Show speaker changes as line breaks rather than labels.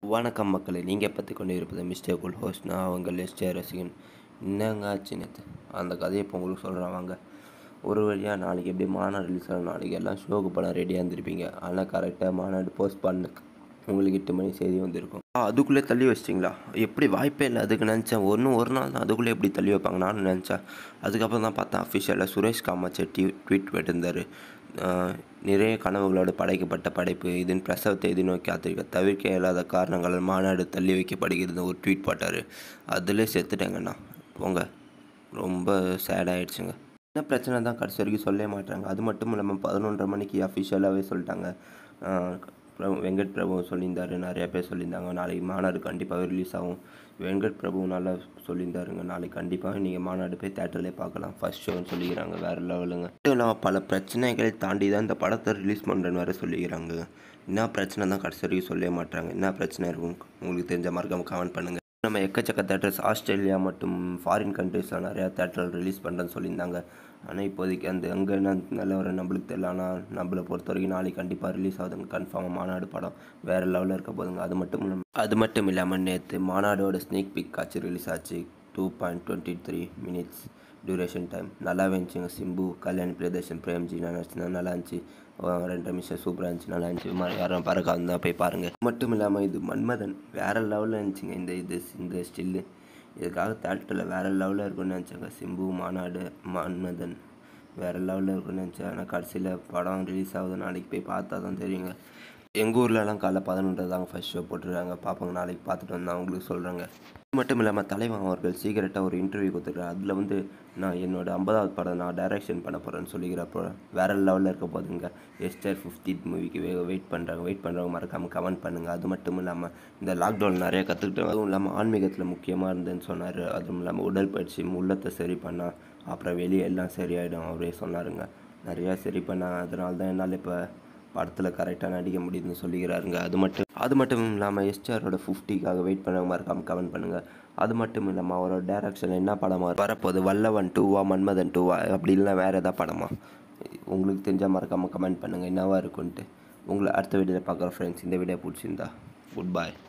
வணக்கம் மக்களே நீங்கள் பற்றி கொண்டு இருப்பது மிஸ்டேக் குல் ஹோஸ்ட் நான் அவங்க லெஸ்டே ரசிகன் என்னங்க ஆச்சு நேற்று அந்த கதையை இப்போ உங்களுக்கு சொல்கிறேன் வாங்க ஒரு வழியாக நாளைக்கு எப்படி மாநாடு ரிலீஸ் ஆகும் நாளைக்கு எல்லாம் ஷோக்கு படம் ரெடியாக இருந்திருப்பீங்க ஆனால் கரெக்டாக மாநாடு போஸ்ட் பண்ண உங்களுக்கு எட்டு மணி செய்தி வந்திருக்கும் ஆ, அதுக்குள்ளே தள்ளி வச்சிட்டிங்களா எப்படி வாய்ப்பே இல்லை அதுக்கு நினச்சேன் ஒன்றும் ஒரு நாள் தான் அதுக்குள்ளே எப்படி தள்ளி வைப்பாங்க நானும் நினச்சேன் அதுக்கப்புறம் தான் பார்த்தேன் அஃபிஷியலாக சுரேஷ் காமாட்சி ட்வீட் விட்டிருந்தார் ஆஹ், நிறைய கனவுகளோடு படைக்கப்பட்ட படைப்பு இதன் பிரசவத்தை எதிர்நோக்கி காத்திருக்க தவிர்க்க இயலாத காரணங்களால் மாநாடு தள்ளி வைக்கப்படுகிறது ஒரு ட்வீட் போட்டார் அதிலே செத்துட்டேங்கண்ணா போங்க ரொம்ப சேட் ஆயிடுச்சுங்க என்ன பிரச்சனை தான் கடைசி வரைக்கும் சொல்லவே மாட்டாங்க அது மட்டும் இல்லாமல் பதினொன்றரை மணிக்கு அஃபிஷியலாகவே சொல்லிட்டாங்க ஆஹ் பிரபு வெங்கட் பிரபு சொல்லியிருந்தாரு நிறைய பேர் சொல்லியிருந்தாங்க நாளைக்கு மாநாடு கண்டிப்பாகவே ரிலீஸ் ஆகும் வெங்கட் பிரபு நல்லா சொல்லியிருந்தாருங்க நாளைக்கு கண்டிப்பாக நீங்கள் மாநாடு போய் தேட்டர்லேயே பார்க்கலாம் ஃபர்ஸ்ட் ஷோன்னு சொல்லிக்கிறாங்க வேறு லெவலுங்க மட்டும் இல்லாமல் பல பிரச்சனைகளை தாண்டி தான் இந்த படத்தை ரிலீஸ் பண்ணுறேன்னு வேறு சொல்லிக்கிறாங்க என்ன பிரச்சனை தான் கடைசி வரைக்கும் சொல்லவே மாட்டாங்க என்ன பிரச்சனை இருக்கும் உங்களுக்கு தெரிஞ்ச மறக்காம கமெண்ட் பண்ணுங்கள் நம்ம எக்கச்சக்க தேட்டர்ஸ் ஆஸ்திரேலியா மற்றும் ஃபாரின் கண்ட்ரீஸில் நிறையா தேட்டர் ரிலீஸ் பண்ணுறேன்னு சொல்லியிருந்தாங்க ஆனால் இப்போதைக்கு அந்த அங்கே என்ன நிலவரம் நம்மளுக்கு தெரியல ஆனால் நம்மளை பொறுத்த வரைக்கும் நாளைக்கு கண்டிப்பாக ரிலீஸ் ஆகுதுங்க கன்ஃபார்மாக மாநாடு படம் வேறு லெவலில் இருக்க போதுங்க அது மட்டும் இல்லாமல் அது மட்டும் இல்லாமல் நேற்று மாநாடோட ஸ்னேக் பிக் காட்சி ரிலீஸ் ஆச்சு two point twenty three minutes duration time நல்லாவே இருந்துச்சுங்க சிம்பு கல்யாண் பிரியதர்ஷன் பிரேம்ஜி நான் நடிச்சிருந்தா நல்லா இருந்துச்சு அஹ் ரெண்டு நிமிஷம் சூப்பராக இருந்துச்சு நல்லா இருந்துச்சு ம- யாரும் பறக்க வந்தால் போய் பாருங்கள் மட்டும் இல்லாமல் இது மன்மதன் வேறு லெவலில் இருந்துச்சுங்க இந்த இது இந்த ஸ்டில்லு இதுக்காக தேட்டரில் வேறு லெவலில் இருக்கும்னு நினச்சாங்க சிம்பு மாநாடு மன்மதன் வேறு லெவலில் இருக்கும்னு நினச்சேன் ஆனால் கடைசியில் படம் ரிலீஸ் ஆகுது நாளைக்கு போய் பார்த்தா தான் தெரியுங்க எங்கள் ஊர்லலாம் காலைல பதினொன்று தாங்க ஃபர்ஸ்ட் ஷோ போட்டுருக்காங்க பார்ப்பாங்க நாளைக்கு பார்த்துட்டு வந்து நான் உங்களுக்கு சொல்கிறேங்க இது மட்டும் இல்லாமல் தலைவன் அவர்கள் சீக்கிரட்டாக ஒரு இன்டர்வியூ கொடுத்துருக்காரு அதில் வந்து நான் என்னோட ஐம்பதாவது படம் நான் டைரக்ஷன் பண்ண போகிறேன்னு சொல்லிக்கிறப்போ வேறு லெவலில் இருக்க போதுங்க எஸ்டர் ஃபிஃப்டீத் மூவிக்கு வே வெயிட் பண்ணுறாங்க வெயிட் பண்ணுறவங்க மறக்காமல் கமெண்ட் பண்ணுங்கள் அது மட்டும் இல்லாமல் இந்த லாக்டவுன் நிறைய கற்றுக்கிட்டேன் அதுவும் இல்லாமல் ஆன்மீகத்தில் முக்கியமாக இருந்தேன்னு சொன்னார் அதுவும் இல்லாமல் உடற்பயிற்சி உள்ளத்தை சரி பண்ணால் அப்புறம் வெளியே எல்லாம் சரியாயிடும் அவரே சொன்னாருங்க நிறையா சரி பண்ணால் அதனால தான் என்னால் இப்போ படத்தில் கரெக்டாக நடிக்க முடியுதுன்னு சொல்லிக்கிறாருங்க அது மட்டும் அது மட்டும் இல்லாமல் எஸ்டிஆரோட ஃபிஃப்டிக்காக வெயிட் பண்ணவங்க மறக்காமல் கமெண்ட் பண்ணுங்கள் அது மட்டும் இல்லாமல் அவரோட டேரக்ஷன் என்ன படமாக வரப்போகுது வல்லவன் டூவா மன்மதன் டூவா அப்படி இல்லைனா வேறு எதாவது படமா உங்களுக்கு தெரிஞ்சால் மறக்காமல் கமெண்ட் பண்ணுங்கள் என்னவா இருக்குன்ட்டு உங்களை அடுத்த வீடியோவில் பார்க்குற ஃப்ரெண்ட்ஸ் இந்த வீடியோ பிடிச்சிருந்தா குட் பை